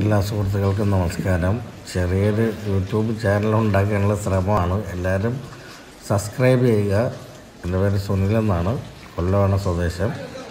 എല്ലാ സുഹൃത്തുക്കൾക്കും നമസ്കാരം ചെറിയൊരു യൂട്യൂബ് ചാനൽ ഉണ്ടാക്കാനുള്ള ശ്രമമാണ് എല്ലാവരും സബ്സ്ക്രൈബ് ചെയ്യുക എൻ്റെ പേര് സുനിൽ എന്നാണ് കൊല്ലമാണ് സ്വദേശം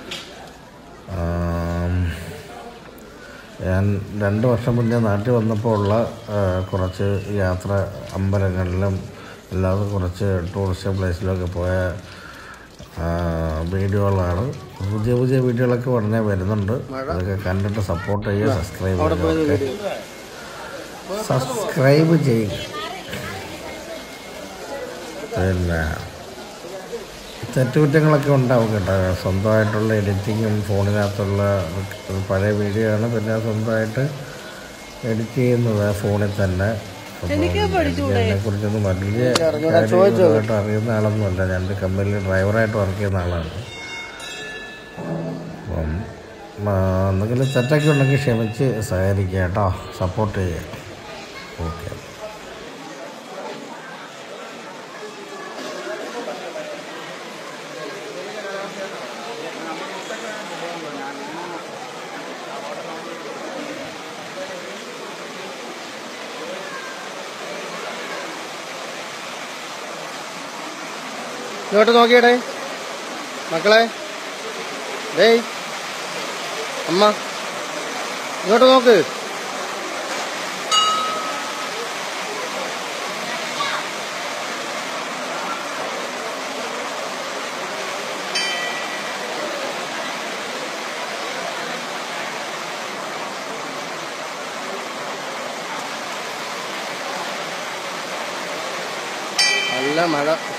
ആം, ഞാൻ രണ്ട് വർഷം മുന്നേ നാട്ടിൽ വന്നപ്പോൾ ഉള്ള ആ, കുറച്ച് യാത്ര അമ്പലങ്ങളിലും അല്ലാതെ കുറച്ച് ടൂറിസ്റ്റ് പ്ലേസിലൊക്കെ പോയ ആ, വീഡിയോകളാണ് പുതിയ പുതിയ വീഡിയോകളൊക്കെ ഉടനെ വരുന്നുണ്ട് അതൊക്കെ കണ്ടിട്ട് സപ്പോർട്ട് ചെയ്യുക സബ്സ്ക്രൈബ് ചെയ്യുക ഓക്കെ സബ്സ്ക്രൈബ് ചെയ്യുക പിന്നെ തെറ്റുകുറ്റങ്ങളൊക്കെ ഉണ്ടാവും കേട്ടോ സ്വന്തമായിട്ടുള്ള എഡിറ്റിങ്ങും ഫോണിനകത്തുള്ള പഴയ വീഡിയോ ആണ് പിന്നെ സ്വന്തമായിട്ട് എഡിറ്റ് ചെയ്യുന്നത് ഫോണിൽ തന്നെ അതിനെ കുറിച്ചൊന്നും വലിയ കാര്യമായിട്ട് അറിയുന്ന ആളൊന്നുമല്ല ഞാൻ ഒരു കമ്പനിയിൽ ഡ്രൈവറായിട്ട് വർക്ക് ചെയ്യുന്ന ആളാണ് അപ്പം ആ, എന്തെങ്കിലും തെറ്റൊക്കെ ഉണ്ടെങ്കിൽ ക്ഷമിച്ച് സഹകരിക്കുക കേട്ടോ സപ്പോർട്ട് ചെയ്യുക ഓക്കെ ഇങ്ങോട്ട് നോക്കിയടേ മക്കളെ ഡേയ് അമ്മ ഇങ്ങോട്ട് നോക്ക് നല്ല മഴ